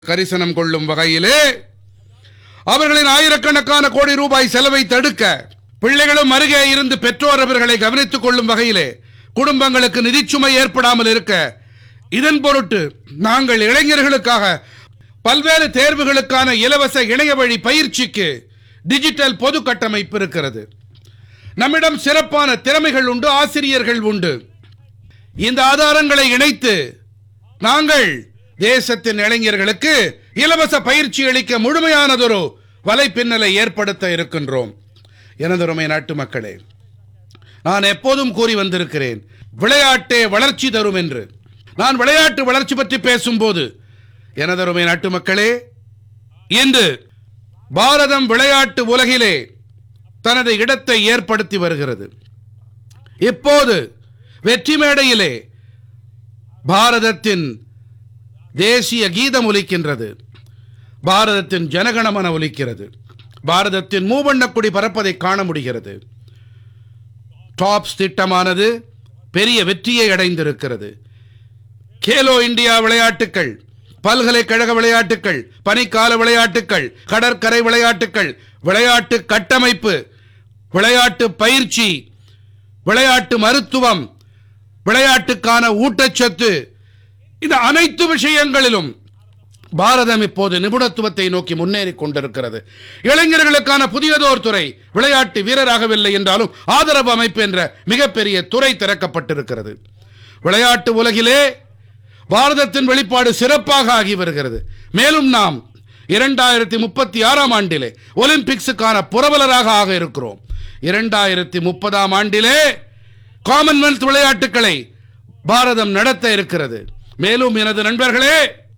கரிசனம் கொள்ளும் வகையிலே அவர்களின் ஆயிரக்கணக்கான கோடி ரூபாய் செலவை தடுக்க பிள்ளைகளும் அருகே இருந்து பெற்றோர் அவர்களை கவனித்துக் கொள்ளும் வகையிலே குடும்பங்களுக்கு நிதிச்சுமை ஏற்படாமல் இருக்க இதன் பொருட்டு நாங்கள் இளைஞர்களுக்காக பல்வேறு தேர்வுகளுக்கான இலவச இணைய வழி பயிற்சிக்கு டிஜிட்டல் பொது கட்டமைப்பு இருக்கிறது நம்மிடம் சிறப்பான திறமைகள் உண்டு ஆசிரியர்கள் உண்டு இந்த ஆதாரங்களை இணைத்து நாங்கள் தேசத்தின் இளைஞர்களுக்கு இலவச பயிற்சி அளிக்க முழுமையானதொரு வலைப்பின்னலை ஏற்படுத்த இருக்கின்றோம் எனதருமை நாட்டு மக்களே நான் எப்போதும் கூறி வந்திருக்கிறேன் விளையாட்டே வளர்ச்சி தரும் என்று நான் விளையாட்டு வளர்ச்சி பற்றி பேசும்போது எனதருமை நாட்டு மக்களே இன்று பாரதம் விளையாட்டு உலகிலே தனது இடத்தை ஏற்படுத்தி வருகிறது இப்போது வெற்றி மேடையிலே பாரதத்தின் தேசிய கீதம் ஒலிக்கின்றது பாரதத்தின் ஜனகணமன ஒலிக்கிறது பாரதத்தின் மூவண்ணக்குடி பறப்பதை காண முடிகிறது டாப்ஸ் திட்டமானது பெரிய வெற்றியை அடைந்திருக்கிறது கேலோ இந்தியா விளையாட்டுக்கள் பல்கலைக்கழக விளையாட்டுக்கள் பனிக்கால விளையாட்டுக்கள் கடற்கரை விளையாட்டுக்கள் விளையாட்டு கட்டமைப்பு விளையாட்டு பயிற்சி விளையாட்டு மருத்துவம் விளையாட்டுக்கான ஊட்டச்சத்து இந்த அனைத்து விஷயங்களிலும் பாரதம் இப்போது நிபுணத்துவத்தை நோக்கி முன்னேறி கொண்டிருக்கிறது இளைஞர்களுக்கான புதியதோர் துறை விளையாட்டு வீரராகவில்லை என்றாலும் ஆதரவு அமைப்பு என்ற மிகப்பெரிய துறை திறக்கப்பட்டிருக்கிறது விளையாட்டு உலகிலே பாரதத்தின் வெளிப்பாடு சிறப்பாக ஆகி வருகிறது மேலும் நாம் இரண்டாயிரத்தி முப்பத்தி ஆறாம் ஆண்டிலே ஒலிம்பிக்ஸுக்கான புரவலராக ஆக இருக்கிறோம் இரண்டாயிரத்தி முப்பதாம் ஆண்டிலே காமன்வெல்த் விளையாட்டுக்களை பாரதம் நடத்த இருக்கிறது மேலும் எனது நண்பர்களே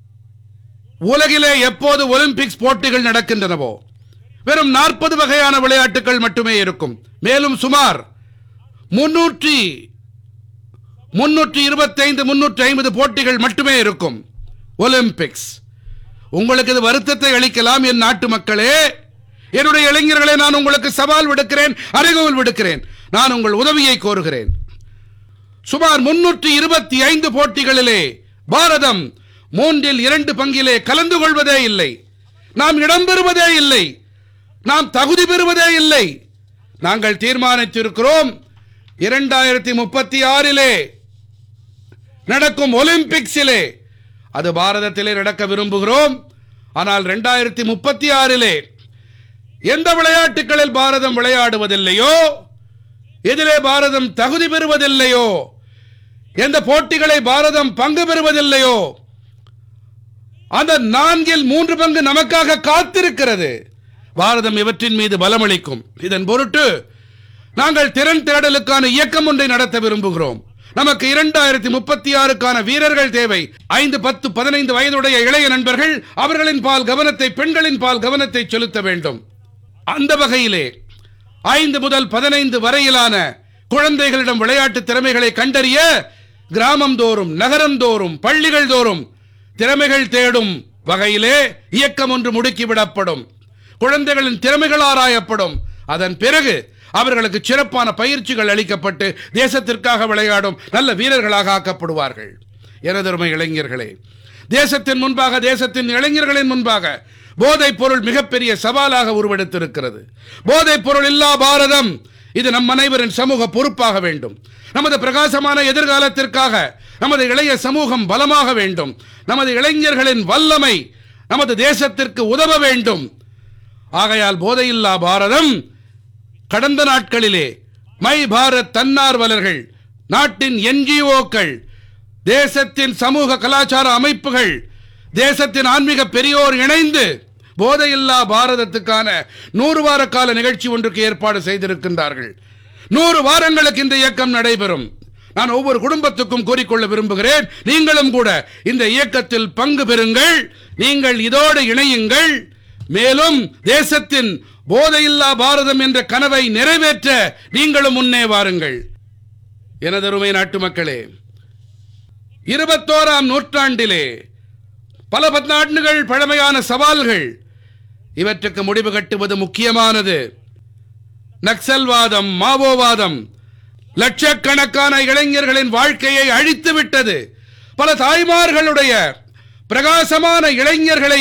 உலகிலே எப்போது ஒலிம்பிக்ஸ் போட்டிகள் நடக்கின்றனவோ வெறும் நாற்பது வகையான விளையாட்டுகள் மட்டுமே இருக்கும் மேலும் சுமார் முன்னூற்றி முன்னூற்றி இருபத்தைந்து முன்னூற்றி ஐம்பது போட்டிகள் மட்டுமே இருக்கும் ஒலிம்பிக்ஸ் உங்களுக்கு இது வருத்தத்தை அளிக்கலாம் என் நாட்டு மக்களே என்னுடைய இளைஞர்களே நான் உங்களுக்கு சவால் விடுக்கிறேன் அறைகோல் விடுக்கிறேன் நான் உங்கள் உதவியை கோருகிறேன் சுமார் முன்னூற்றி இருபத்தி ஐந்து போட்டிகளிலே பாரதம் மூன்றில் இரண்டு பங்கிலே கலந்து கொள்வதே இல்லை நாம் இடம்பெறுவதே இல்லை நாம் தகுதி பெறுவதே இல்லை நாங்கள் தீர்மானித்திருக்கிறோம் இரண்டாயிரத்தி முப்பத்தி ஆறிலே நடக்கும் ஒலிம்பிக்ஸிலே அது பாரதத்திலே நடக்க விரும்புகிறோம் ஆனால் இரண்டாயிரத்தி முப்பத்தி ஆறிலே எந்த விளையாட்டுகளில் பாரதம் விளையாடுவதில்லையோ எதிலே பாரதம் தகுதி பெறுவதில்லையோ எந்த போட்டிகளை பாரதம் பங்கு பெறுவதில்லையோ அந்த நான்கில் மூன்று பங்கு நமக்காக காத்திருக்கிறது பாரதம் இவற்றின் மீது பலமளிக்கும் இதன் பொருட்டு நாங்கள் திறன் தேடலுக்கான இயக்கம் ஒன்றை நடத்த விரும்புகிறோம் நமக்கு இரண்டாயிரத்தி முப்பத்தி ஆறுக்கான வீரர்கள் தேவை ஐந்து பத்து பதினைந்து வயதுடைய இளைய நண்பர்கள் அவர்களின் பால் கவனத்தை பெண்களின் பால் கவனத்தை செலுத்த வேண்டும் அந்த வகையிலே ஐந்து முதல் பதினைந்து வரையிலான குழந்தைகளிடம் விளையாட்டு திறமைகளை கண்டறிய கிராமம் தோறும் நகரம் தோறும் பள்ளிகள் தோறும் திறமைகள் தேடும் வகையிலே இயக்கம் ஒன்று முடுக்கிவிடப்படும் குழந்தைகளின் திறமைகள் ஆராயப்படும் அதன் பிறகு அவர்களுக்கு சிறப்பான பயிற்சிகள் அளிக்கப்பட்டு தேசத்திற்காக விளையாடும் நல்ல வீரர்களாக ஆக்கப்படுவார்கள் எனதருமை இளைஞர்களே தேசத்தின் முன்பாக தேசத்தின் இளைஞர்களின் முன்பாக போதைப் பொருள் மிகப்பெரிய சவாலாக உருவெடுத்திருக்கிறது போதைப் பொருள் இல்லா பாரதம் இது நம் அனைவரின் சமூக பொறுப்பாக வேண்டும் நமது பிரகாசமான எதிர்காலத்திற்காக நமது இளைய சமூகம் பலமாக வேண்டும் நமது இளைஞர்களின் வல்லமை நமது தேசத்திற்கு உதவ வேண்டும் ஆகையால் போதையில்லா பாரதம் கடந்த நாட்களிலே மை பாரத் தன்னார்வலர்கள் நாட்டின் என்ஜிஓக்கள் தேசத்தின் சமூக கலாச்சார அமைப்புகள் தேசத்தின் ஆன்மீக பெரியோர் இணைந்து போதையில்லா பாரதத்துக்கான நூறு வார கால நிகழ்ச்சி ஒன்றுக்கு ஏற்பாடு செய்திருக்கின்றார்கள் நூறு வாரங்களுக்கு இந்த இயக்கம் நடைபெறும் நான் ஒவ்வொரு குடும்பத்துக்கும் கூறிக்கொள்ள விரும்புகிறேன் நீங்களும் கூட இந்த இயக்கத்தில் பங்கு பெறுங்கள் நீங்கள் இதோடு இணையுங்கள் மேலும் தேசத்தின் போதையில்லா பாரதம் என்ற கனவை நிறைவேற்ற நீங்களும் முன்னே வாருங்கள் எனதருமை நாட்டு மக்களே இருபத்தோராம் நூற்றாண்டிலே பல பத்தாண்டுகள் பழமையான சவால்கள் இவற்றுக்கு முடிவு கட்டுவது முக்கியமானது நக்சல்வாதம் மாவோவாதம் லட்சக்கணக்கான இளைஞர்களின் வாழ்க்கையை அழித்து விட்டது பல தாய்மார்களுடைய பிரகாசமான இளைஞர்களை